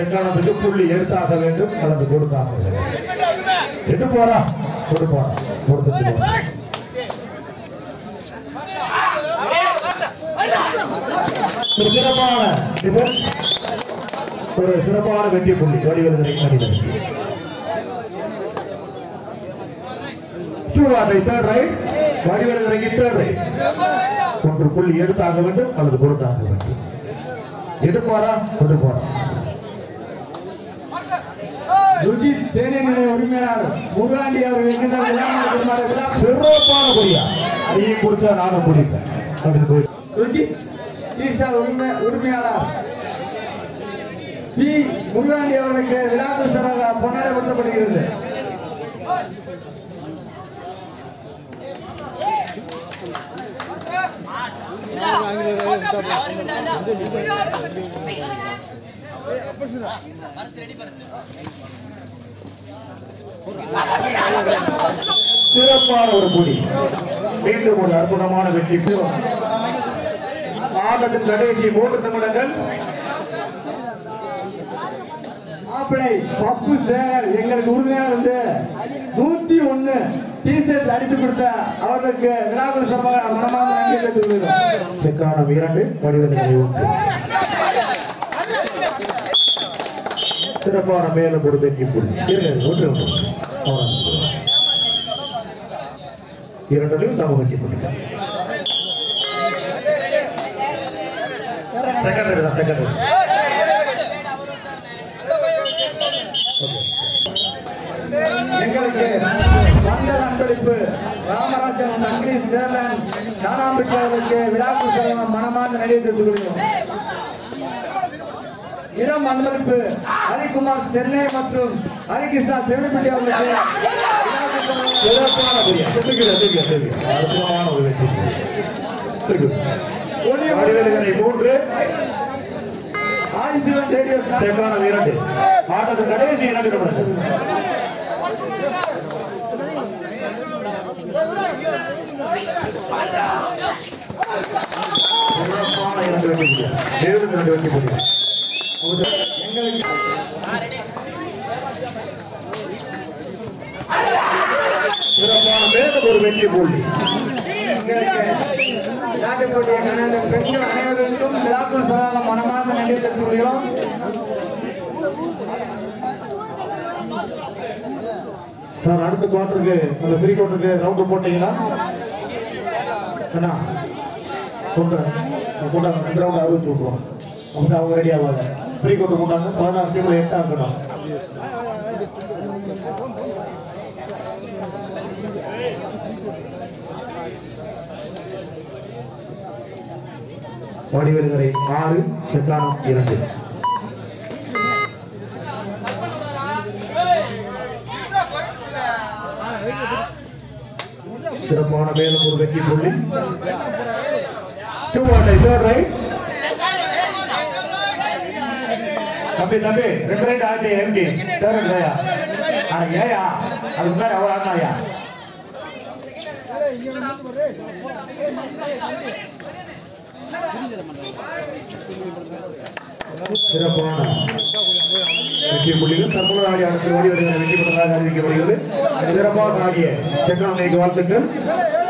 செக்கானத்துக்கு புள்ளி எடுத்தாக வேண்டும் அல்லது கொடுத்தாக வேண்டும் எட்டு போறா கொடு போறா கொடுத்துட்டு போ. ஒரு சிறப்பான இது ஒரு சிறப்பான வெற்றி புள்ளி வடிவெழுதலை கணிதம் சூடாட்டை தேர்ட் ரைட் வடிவெழுதலைக்கு தேர்ட் ரைட் ஒன்று புள்ளி எடுத்தாக வேண்டும் அல்லது கொடுத்தாக வேண்டும் எடுப்பாரா கொண்டு போறா ருஜித் தேனி நிலைய உரிமையாளர் முருகாண்டி அவர்கள் எங்கிருந்த விளையாட்டு பெருமாள் விழா சிறப்பான பொடியா நீ குடிச்சா நானும் குடிப்பேன் அப்படின்னு போய் ருஜித் டீ ஸ்டால் உரிமை உரிமையாளர் பி முருகாண்டி அவர்களுக்கு விழாக்கள் சார்பாக பொன்னாடை கொடுக்கப்படுகிறது சிறப்பான ஒரு பொடி மீண்டும் ஒரு அற்புதமான வெற்றி ஆட்டத்தின் கடைசி மூன்று நிமிடங்கள் மாப்பிளை பப்பு சேகர் எங்களுக்கு உறுதுணையாக இருந்து நூத்தி ஒண்ணு டி ஷர்ட் அடித்து கொடுத்த அவர்களுக்கு விழாக்கள் சார்பாக மனமார்ந்த நன்றி தெரிவித்துக் கொள்கிறோம் செக்கான இரண்டு வடிவநிலை ஒன்று சிறப்பான மேலும் ஒரு வெற்றி புள்ளி இருங்க, ஒன்று ஒன்று அவ்வளவுதான். இரண்டிலும் சம வெற்றி புள்ளிகள் செகண்டரி தான் செகண்டரி எங்களுக்கு வந்த அன்பளிப்பு ராமராஜன் சங்கரி சேர்லன் சாணாம்பிட்டு அவர்களுக்கு விழாக்கள் சார்பாக மனமார்ந்த நன்றி தெரிவித்துக் கொள்கிறோம் இளம் அன்பளிப்பு ஹரிகுமார் சென்னை மற்றும் ஹரிகிருஷ்ணா செவிலிப்பட்டி அவர்களுக்கு விழாக்கள் சார்பாக சிறப்பான புரியா தெரிவிக்க தெரிவிக்க தெரிவிக்க அற்புதமான ஒரு வெற்றி புள்ளி ஒளிய வடிவநிலை மூன்று ஆதிசிவன் ரேடியோ செக்கான இரண்டு ஆட்டத்தின் கடைசி இரண்டு நிமிடங்கள் சிறப்பான இரண்டு வெற்றி புள்ளிகள். மேலும் இரண்டு வெற்றி புள்ளிகள். சிறப்பான மேலும் ஒரு வெற்றி புள்ளி எங்களுக்கு நாட்டு போட்டியை கலந்த பெண்கள் அனைவருக்கும் விழாக்கள் சார்பாக மனமார்ந்த நன்றி தெரிவித்துக் கொள்கிறோம் சார் அடுத்த குவார்டருக்கு அந்த ஃப்ரீ குவார்டருக்கு ரவுண்டு போட்டீங்கன்னா அண்ணா கொண்டு கொண்டாங்க ரெண்டு ரவுண்டு அறிவிச்சு விட்ருவோம் அவங்க அவங்க ரெடி ஆவாங்க ஃப்ரீ குவார்டர் கொண்டாங்க பதினாறு டீமில் எட்டாக இருக்கணும் வடிவெடுகரை ஆறு செக்கானம் இரண்டு சிறப்பான மேலும் ஒரு வெற்றி புள்ளி டூ ஒன் தேர்ட் ரைட் தம்பி தம்பி ரெண்டு ரைட் ஆகிட்டு எம்டி தேர்ட் ரையா ஆனா ஏயா அதுக்கு முன்னாடி அவர் ஆடினாயா சிறப்பான வெற்றி புள்ளிகள் தற்போது ஆடி அடுத்த ஓடி வருகிற வெற்றி பெற்றதாக அறிவிக்கப்படுகிறது சிறப்பாக ஆகிய செக்கானைக்கு வாழ்த்துக்கள்